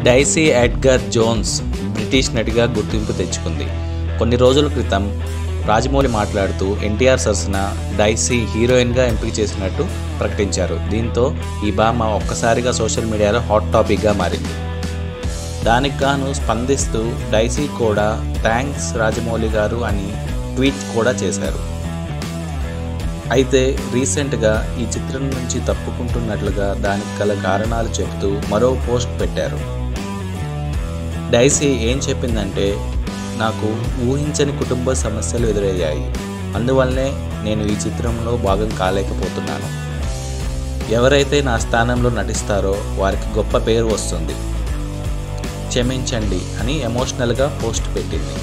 daisy Edgar Jones British నటిగా గుర్తింపు తెచ్చుకుంది కొన్ని రోజుల క్రితం రాజమౌళి మాట్లాడుతూ ఎన్టీఆర్ సరసన డైసీ హీరోయిన్గా ఎంపిక చేసినట్టు ప్రకటించారు దీంతో ఈ భామ ఒక్కసారిగా సోషల్ మీడియాలో హాట్ టాపిక్గా మారింది దానికి గాను స్పందిస్తూ డైసీ కూడా థ్యాంక్స్ రాజమౌళి గారు అని ట్వీట్ కూడా చేశారు అయితే రీసెంట్గా ఈ చిత్రం నుంచి తప్పుకుంటున్నట్లుగా దానికి గల కారణాలు చెబుతూ మరో పోస్ట్ పెట్టారు డైసీ ఏం చెప్పిందంటే నాకు ఊహించని కుటుంబ సమస్యలు ఎదురయ్యాయి అందువల్లనే నేను ఈ చిత్రంలో భాగం కాలేకపోతున్నాను ఎవరైతే నా స్థానంలో నటిస్తారో వారికి గొప్ప పేరు వస్తుంది క్షమించండి అని ఎమోషనల్గా పోస్ట్ పెట్టింది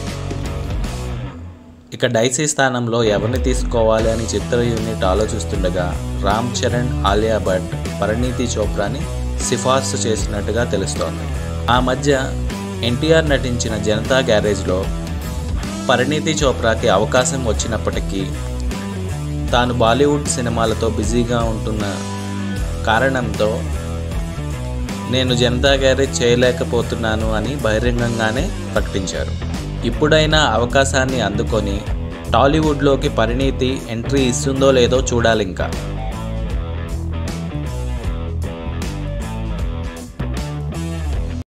ఇక డైసీ స్థానంలో ఎవరిని తీసుకోవాలి అని చిత్ర యూనిట్ ఆలోచిస్తుండగా రామ్ చరణ్ ఆలియా భట్ పరిణీతి చోప్రాని సిఫార్సు చేసినట్టుగా తెలుస్తోంది ఆ మధ్య ఎన్టీఆర్ నటించిన జనతా గ్యారేజ్లో పరిణీతి చోప్రాకి అవకాశం వచ్చినప్పటికీ తాను బాలీవుడ్ సినిమాలతో బిజీగా ఉంటున్న కారణంతో నేను జనతా గ్యారేజ్ చేయలేకపోతున్నాను అని బహిరంగంగానే ప్రకటించారు ఇప్పుడైనా అవకాశాన్ని అందుకొని టాలీవుడ్లోకి పరిణీతి ఎంట్రీ ఇస్తుందో లేదో చూడాలి ఇంకా